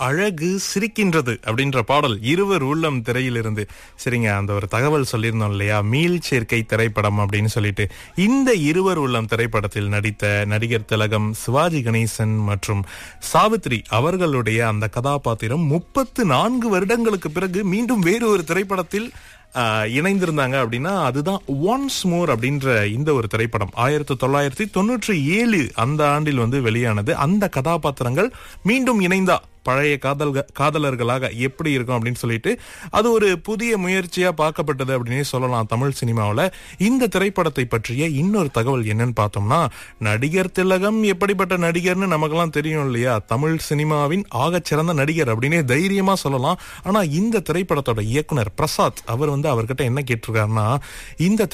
அழகு சிரிக்கின்றது அப்படின்ற பாடல் இருவர் உள்ளம் திரையிலிருந்து சரிங்க அந்த ஒரு தகவல் சொல்லியிருந்தோம் இல்லையா மீள் சேர்க்கை திரைப்படம் அப்படின்னு சொல்லிட்டு இந்த இருவர் உள்ளம் திரைப்படத்தில் நடித்த நடிகர் திலகம் சிவாஜி கணேசன் மற்றும் சாவித்ரி அவர்களுடைய அந்த கதாபாத்திரம் முப்பத்து நான்கு வருடங்களுக்கு பிறகு மீண்டும் வேறு ஒரு திரைப்படத்தில் ஆஹ், இணைந்திருந்தாங்க அப்படின்னா அதுதான் ஒன்ஸ் மோர் அப்படின்ற இந்த ஒரு திரைப்படம் ஆயிரத்தி தொள்ளாயிரத்தி தொண்ணூற்றி ஏழு அந்த ஆண்டில் வந்து வெளியானது அந்த கதாபாத்திரங்கள் மீண்டும் இணைந்தா பழைய காதல் காதலர்களாக எப்படி இருக்கும் அப்படின்னு சொல்லிட்டு அது ஒரு புதிய முயற்சியா பார்க்கப்பட்டது அப்படின்னே சொல்லலாம் தமிழ் சினிமாவில் இந்த திரைப்படத்தை பற்றிய இன்னொரு தகவல் என்னன்னு பார்த்தோம்னா நடிகர் திலகம் எப்படிப்பட்ட நடிகர்னு நமக்கெல்லாம் தெரியும் இல்லையா தமிழ் சினிமாவின் ஆகச்சிறந்த நடிகர் அப்படின்னே தைரியமா சொல்லலாம் ஆனா இந்த திரைப்படத்தோட இயக்குனர் பிரசாத் அவர் வந்து அவர்கிட்ட என்ன கேட்டிருக்காருன்னா இந்த